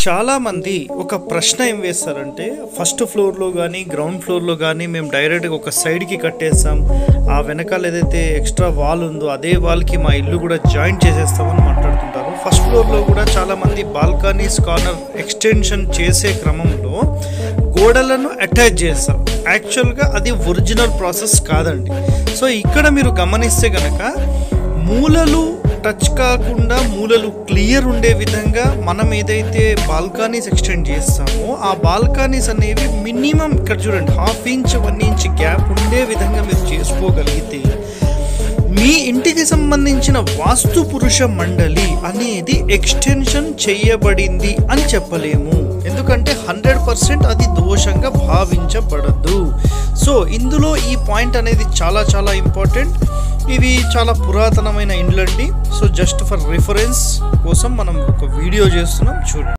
చాలామంది ఒక ప్రశ్న ఏం వేస్తారంటే ఫస్ట్ ఫ్లోర్లో కానీ గ్రౌండ్ ఫ్లోర్లో కానీ మేము డైరెక్ట్గా ఒక సైడ్కి కట్టేస్తాం ఆ వెనకాల ఏదైతే ఎక్స్ట్రా వాల్ ఉందో అదే వాల్కి మా ఇల్లు కూడా జాయింట్ చేసేస్తామని మాట్లాడుతుంటారు ఫస్ట్ ఫ్లోర్లో కూడా చాలామంది బాల్కనీస్ కార్నర్ ఎక్స్టెన్షన్ చేసే క్రమంలో గోడలను అటాచ్ చేస్తారు యాక్చువల్గా అది ఒరిజినల్ ప్రాసెస్ కాదండి సో ఇక్కడ మీరు గమనిస్తే కనుక మూలలు టచ్ కాకుండా మూలలు క్లియర్ ఉండే విధంగా మనం ఏదైతే బాల్కనీస్ ఎక్స్టెండ్ చేస్తామో ఆ బాల్కనీస్ అనేవి మినిమం ఇక్కడ చూడండి half inch one inch gap ఉండే విధంగా మీరు చేసుకోగలిగితే మీ ఇంటికి సంబంధించిన వాస్తు పురుష మండలి అనేది ఎక్స్టెన్షన్ చేయబడింది అని చెప్పలేము ఎందుకంటే హండ్రెడ్ పర్సెంట్ అది దోషంగా భావించబడదు సో ఇందులో ఈ పాయింట్ అనేది చాలా చాలా ఇంపార్టెంట్ ఇవి చాలా పురాతనమైన ఇండ్లండి సో జస్ట్ ఫర్ రిఫరెన్స్ కోసం మనం ఒక వీడియో చేస్తున్నాం చూడండి